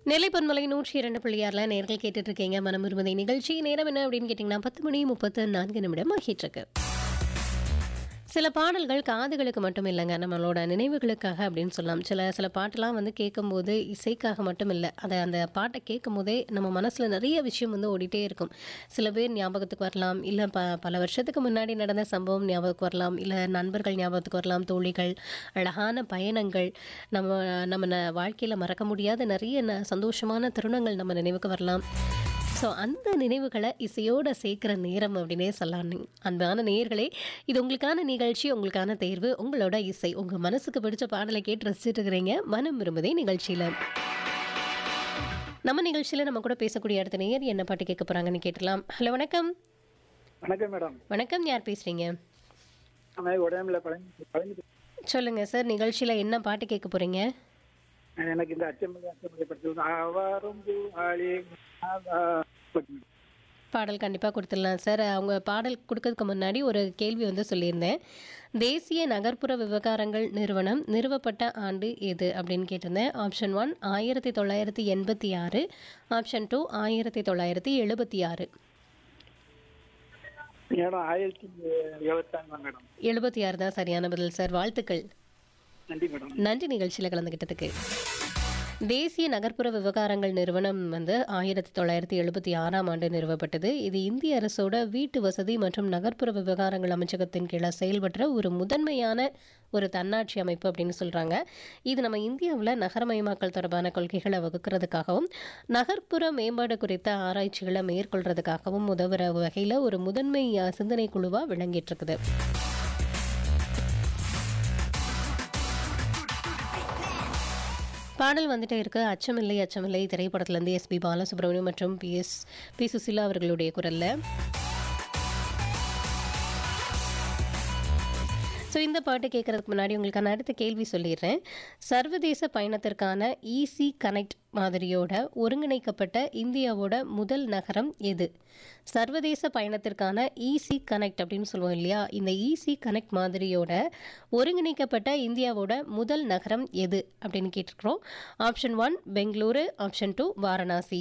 நெல்லை பொன்மலை நூற்றி இரண்டு புள்ளியாரில் நேர்கள் கேட்டுட்டு இருக்கீங்க மனம் விரும்புதை நிகழ்ச்சி நேரம் என்ன அப்படின்னு கேட்டிங்கன்னா பத்து மணி முப்பத்து நான்கு நிமிடம் ஆகிட்டு இருக்கு சில பாடல்கள் காதுகளுக்கு மட்டும் இல்லைங்க நம்மளோட நினைவுகளுக்காக அப்படின்னு சொல்லலாம் சில சில பாட்டெல்லாம் வந்து கேட்கும்போது இசைக்காக மட்டும் இல்லை அதை அந்த பாட்டை கேட்கும் போதே நம்ம மனசில் நிறைய விஷயம் வந்து ஓடிட்டே இருக்கும் சில பேர் ஞாபகத்துக்கு வரலாம் இல்லை ப பல வருஷத்துக்கு முன்னாடி நடந்த சம்பவம் ஞாபகத்துக்கு வரலாம் இல்லை நண்பர்கள் ஞாபகத்துக்கு வரலாம் தோழிகள் அழகான பயணங்கள் நம்ம நம்ம ந- வாழ்க்கையில் மறக்க முடியாத நிறைய ந- சந்தோஷமான தருணங்கள் நம்ம நினைவுக்கு வரலாம் ஸோ அந்த நினைவுகளை இசையோட சேர்க்குற நேரம் அப்படின்னே சொல்லலாம் நீ- அன்பான நேயர்களே இது உங்களுக்கான நிகழ்ச்சி உங்களுக்கான தேர்வு உங்களோட இசை உங்கள் மனசுக்கு பிடிச்ச பாடலை கேட்டு ரசிச்சுட்டு இருக்கிறீங்க மனம் விரும்புதே நிகழ்ச்சியில் நம்ம நிகழ்ச்சியில் நம்ம கூட பேசக்கூடிய அடுத்த நேயர் என்ன பாட்டு கேட்க போகிறாங்கன்னு கேட்டலாம் ஹலோ வணக்கம் வணக்கம் மேடம் வணக்கம் யார் பேசுகிறீங்க நான் உடம்புல பழனி பழனி சொல்லுங்கள் சார் நிகழ்ச்சியில் என்ன பாட்டு கேட்க போகிறீங்க எனக்கு இந்த அச்சமலை அச்சமலை பற்றி ஆவாரும் ஆளி பாடல் கண்டிப்பாக கொடுத்துடலாம் சார் அவங்க பாடல் கொடுக்கறதுக்கு முன்னாடி ஒரு கேள்வி வந்து சொல்லியிருந்தேன் தேசிய நகர்ப்புற விவகாரங்கள் நிறுவனம் நிறுவப்பட்ட ஆண்டு எது அப்படின்னு கேட்டிருந்தேன் ஆப்ஷன் ஒன் ஆயிரத்தி தொள்ளாயிரத்தி எண்பத்தி ஆறு ஆப்ஷன் டூ ஆயிரத்தி தொள்ளாயிரத்தி எழுபத்தி ஆறு மேடம் ஆயிரத்தி இருபத்தாங்க மேடம் எழுபத்தி ஆறு தான் சரியான பதில் சார் வாழ்த்துக்கள் நன்றி மேடம் நன்றி நிகழ்ச்சியில் கலந்துக்கிட்டதுக்கு தேசிய நகர்ப்புற விவகாரங்கள் நிறுவனம் வந்து ஆயிரத்தி தொள்ளாயிரத்தி எழுபத்தி ஆறாம் ஆண்டு நிறுவப்பட்டது இது இந்திய அரசோட வீட்டு வசதி மற்றும் நகர்ப்புற விவகாரங்கள் அமைச்சகத்தின் கீழே செயல்படுற ஒரு முதன்மையான ஒரு தன்னாட்சி அமைப்பு அப்படின்னு சொல்றாங்க இது நம்ம இந்தியாவில் நகரமயமாக்கல் தொடர்பான கொள்கைகளை வகுக்கிறதுக்காகவும் நகர்ப்புற மேம்பாடு குறித்த ஆராய்ச்சிகளை மேற்கொள்றதுக்காகவும் உதவுற வகையில் ஒரு முதன்மை அஹ், சிந்தனை குழுவாக விளங்கிட்டு இருக்குது பாடல் வந்துட்டே இருக்கு அச்சமில்லை அச்சமில்லை திரைப்படத்திலேருந்து எஸ்பி பாலசுப்ரமணியம் மற்றும் பி எஸ் பி சுசிலா அவர்களுடைய குரல்ல ஸோ இந்த பாட்டு கேட்கறதுக்கு முன்னாடி உங்களுக்கான அடுத்த கேள்வி சொல்லிடுறேன் சர்வதேச பயணத்திற்கான ஈசி கனெக்ட் மாதிரியோட ஒருங்கிணைக்கப்பட்ட இந்தியாவோட முதல் நகரம் எது சர்வதேச பயணத்திற்கான ஈசி கனெக்ட் அப்படின்னு சொல்லுவோம் இல்லையா இந்த ஈசி கனெக்ட் மாதிரியோட ஒருங்கிணைக்கப்பட்ட இந்தியாவோட முதல் நகரம் எது அப்படின்னு கேட்டிருக்கிறோம் option one Bengaluru option two Varanasi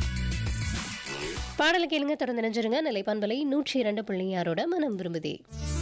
பாடலை கேளுங்க தொடர்ந்து நினைஞ்சிருங்க நிலைப்பான்பலை நூற்றி இரண்டு புள்ளியாரோட மனம் விரும்புதே